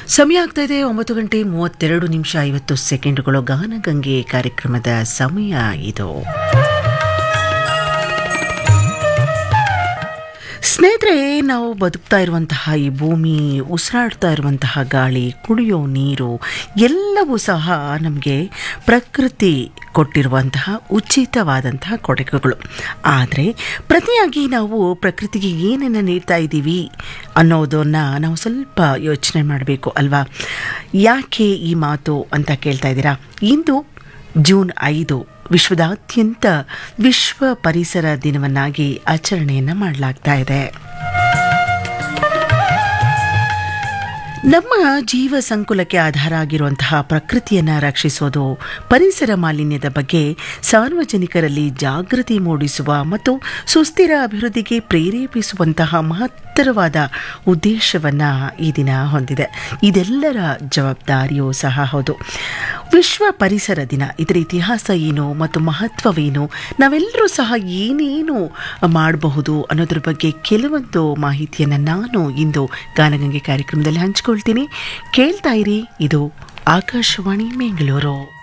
ಸಮಯ ಆಗ್ತಾ ಇದೆ ಒಂಬತ್ತು ಗಂಟೆ ಮೂವತ್ತೆರಡು ನಿಮಿಷ ಐವತ್ತು ಸೆಕೆಂಡುಗಳು ಗಾನಗಂಗೆ ಕಾರ್ಯಕ್ರಮದ ಸಮಯ ಇದು ಸ್ನೇಹಿತರೆ ನಾವು ಬದುಕ್ತಾ ಇರುವಂತಹ ಈ ಭೂಮಿ ಉಸಿರಾಡ್ತಾ ಇರುವಂತಹ ಗಾಳಿ ಕುಡಿಯೋ ನೀರು ಎಲ್ಲವೂ ಸಹ ನಮಗೆ ಪ್ರಕೃತಿ ಕೊಟ್ಟಿರುವಂತಹ ಉಚಿತವಾದಂತಹ ಕೊಡುಗೆಗಳು ಆದರೆ ಪ್ರತಿಯಾಗಿ ನಾವು ಪ್ರಕೃತಿಗೆ ಏನನ್ನು ನೀಡ್ತಾ ಇದ್ದೀವಿ ಅನ್ನೋದನ್ನು ನಾವು ಸ್ವಲ್ಪ ಯೋಚನೆ ಮಾಡಬೇಕು ಅಲ್ವಾ ಯಾಕೆ ಈ ಮಾತು ಅಂತ ಕೇಳ್ತಾ ಇದ್ದೀರಾ ಇಂದು ಜೂನ್ ಐದು ವಿಶ್ವದಾದ್ಯಂತ ವಿಶ್ವ ಪರಿಸರ ದಿನವನ್ನಾಗಿ ಆಚರಣೆಯನ್ನು ಮಾಡಲಾಗ್ತಾ ಇದೆ ನಮ್ಮ ಜೀವ ಸಂಕುಲಕ್ಕೆ ಆಧಾರ ಆಗಿರುವಂತಹ ಪ್ರಕೃತಿಯನ್ನು ರಕ್ಷಿಸೋದು ಪರಿಸರ ಮಾಲಿನ್ಯದ ಬಗ್ಗೆ ಸಾರ್ವಜನಿಕರಲ್ಲಿ ಜಾಗೃತಿ ಮೂಡಿಸುವ ಮತ್ತು ಸುಸ್ಥಿರ ಅಭಿವೃದ್ಧಿಗೆ ಪ್ರೇರೇಪಿಸುವಂತಹ ಮಹತ್ತರವಾದ ಉದ್ದೇಶವನ್ನು ಈ ದಿನ ಹೊಂದಿದೆ ಇದೆಲ್ಲರ ಜವಾಬ್ದಾರಿಯೂ ಸಹ ಹೌದು ವಿಶ್ವ ಪರಿಸರ ದಿನ ಇದರ ಇತಿಹಾಸ ಏನು ಮತ್ತು ಮಹತ್ವವೇನು ನಾವೆಲ್ಲರೂ ಸಹ ಏನೇನು ಮಾಡಬಹುದು ಅನ್ನೋದ್ರ ಬಗ್ಗೆ ಕೆಲವೊಂದು ಮಾಹಿತಿಯನ್ನು ನಾನು ಇಂದು ಗಾನಗಂಗೆ ಕಾರ್ಯಕ್ರಮದಲ್ಲಿ ಹಂಚಿಕೊಳ್ತೀನಿ ಕೇಳ್ತಾ ಇರಿ ಇದು ಆಕಾಶವಾಣಿ ಬೆಂಗಳೂರು